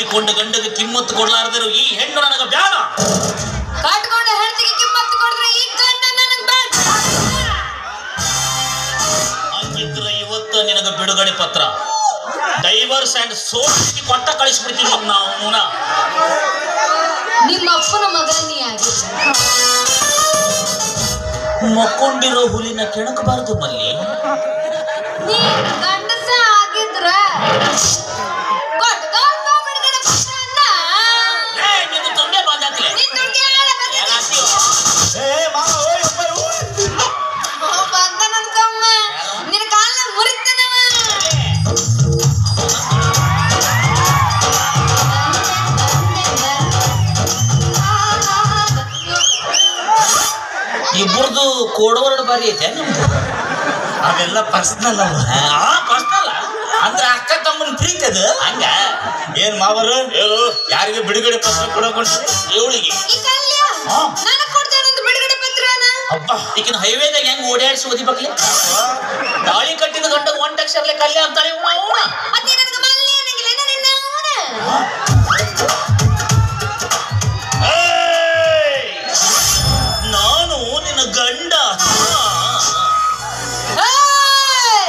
ಮಾಡಿಕೊಂಡ ಗಂಡಗೆ ಕಿಮ್ಮತ್ತು ಕೊಡ್ಲಾರ್ದರು ಈ ಹೆಣ್ಣು ನನಗೆ ಬ್ಯಾಡ ಕಟ್ಕೊಂಡ ಹೆಂಡತಿಗೆ ಕಿಮ್ಮತ್ತು ಕೊಡ್ರೆ ಈ ಗಂಡ ನನಗ್ ಬೇಡ ಹಂಗಿದ್ರೆ ಇವತ್ತು ನಿನಗೆ ಬಿಡುಗಡೆ ಪತ್ರ ಡೈವರ್ಸ್ ಅಂಡ್ ಸೋಟಿ ಕೊಟ್ಟ ಕಳಿಸ್ಬಿಡ್ತೀನಿ ನಾವು ನಿಮ್ಮ ಅಪ್ಪನ ಮಗ ನೀ ಆಗಿದ್ದ ಮಕ್ಕೊಂಡಿರೋ ಹುಲಿನ ಕೆಣಕಬಾರದು ಮಲ್ಲಿ ನೀ ಗಂಡಸ ಆಗಿದ್ರ ಕೊಟ್ಕೋ ಬಿಡುಗಡೆ ಪತ್ರವನ್ನ. ಏ, ನಿನ್ನ ತೊಂದೆ ಬಂದಾತ್ಲೆ. ನಿನ್ ದುಡ್ಗೆ ಹೇಳಕತ್ತೀನಿ. ಯಾರಾಗ್ತೀಯೋ? ಅವ ಬಂದ ನನ್ ತಮ್ಮ. ನಿನ್ ಕಾಲ್ನ ಮುರಿತಾನವ. ಇಬ್ಬರದು ಕೋಡವರ್ಡ್ ಬಾರಿ ಐತೆ ನಿಮ್ದು ಅವೆಲ್ಲ ಪರ್ಸನಲ್ ಅವ ಆ ಪರ್ಸನಲ್ ಅಂದ್ರ ಅಕ್ಕ ತಮ್ಮನ ಪ್ರೀತಿ ಅದು ಹಂಗ ಏನ್ ಮಾವರು ಹೇಳು ಯಾರಿಗೆ ಬಿಡುಗಡೆ ಪತ್ರ ಕೊಡಕೊಂಡ್ರಿ ಇವಳಿಗೆ ಈ ಕಲ್ಯ ಹಾ. ನನಗ್ ಕೊಡ್ತೇನಂತ ಬಿಡುಗಡೆ ಪತ್ರನ ಅಬ್ಬಾ ಈಗಿನ ಹೈವೇದಾಗ ಹೆಂಗ್ ಓಡಾಡ್ಸಿ ಓದಿಬೇಕ್ಲಿ ತಾಳಿ ಕಟ್ಟಿದ ಗಂಡ ಒಂಟಕ್ಷರ್ಲೆ ಕಲ್ಯ ಅಂತಾಳೆ ಇವ್ನು ಅವ್ನ. ಮತ್ತೆ ನನಗೆ ಮಲ್ಲಿ ಅನ್ನಂಗಿಲ್ಲ ನಿನ್ನ ಅವನ ಏಯ್! ನಾನು ನಿನ್ನ ಗಂಡ ಏಯ್!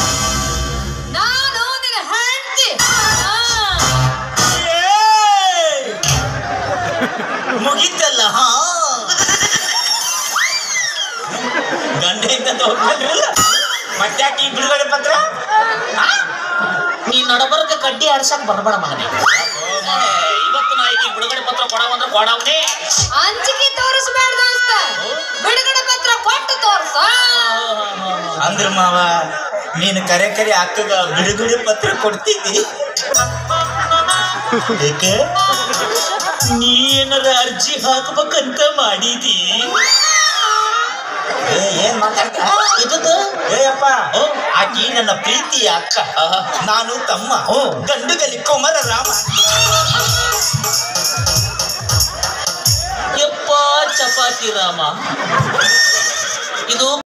ನಾನು ನಿನ್ನ ಹೆಂಡ್ತಿ ಹಾ. ಏಯ್! ಮುಗೀತಲ್ಲ ಹಾ ಗಂಡ ಇದ್ದಂತ ಹೋಗ್ಲಿಲ್ಲ ಮತ್ತ್ಯಾಕೆ ಈ ಬಿಡುಗಡೆ ಪತ್ರ ನೀ ನಡಬರ್ಕ ಕಡ್ಡಿ ಆಡ್ಸಕ್ ಬರ್ಬೇಡ ಮಗನೇ ಏ, ಇವತ್ತು ನಾ ಈಗ ಬಿಡುಗಡೆ ಪತ್ರ ಕೊಡವಂದ್ರೆ ಕೊಡವನೇ ಅಂಜಿಕೆ ತೋರಿಸ್ಬೇಡ ದೋಸ್ತ ಬಿಡುಗಡೆ ಪತ್ರ ಕೊಟ್ಟು ತೋರ್ಸ ಅಂದ್ರ ಮಾವ ನೀನು ಕರೆ ಕರೆ ಅಕ್ಕಗ ಬಿಡುಗಡೆ ಪತ್ರ ಕೊಡ್ತಿದ್ದಿ ಏಕೆ ನೀ ಏನಾರ ಅರ್ಜಿ ಹಾಕ್ಬೇಕಂತ ಮಾಡಿದಿ ಏ, ಏನ್ ಮಾತಾಡ್ತ ಇದದ್ದು ಏಯಪ್ಪ ಓ. ಆಕಿ ನನ್ನ ಪ್ರೀತಿಯ ಅಕ್ಕ ನಾನು ತಮ್ಮ ಓ. ಗಂಡುಗಲಿ ಕುಮಾರ ರಾಮ ಯಪ್ಪ ಚಪಾತಿ ರಾಮ ಇದು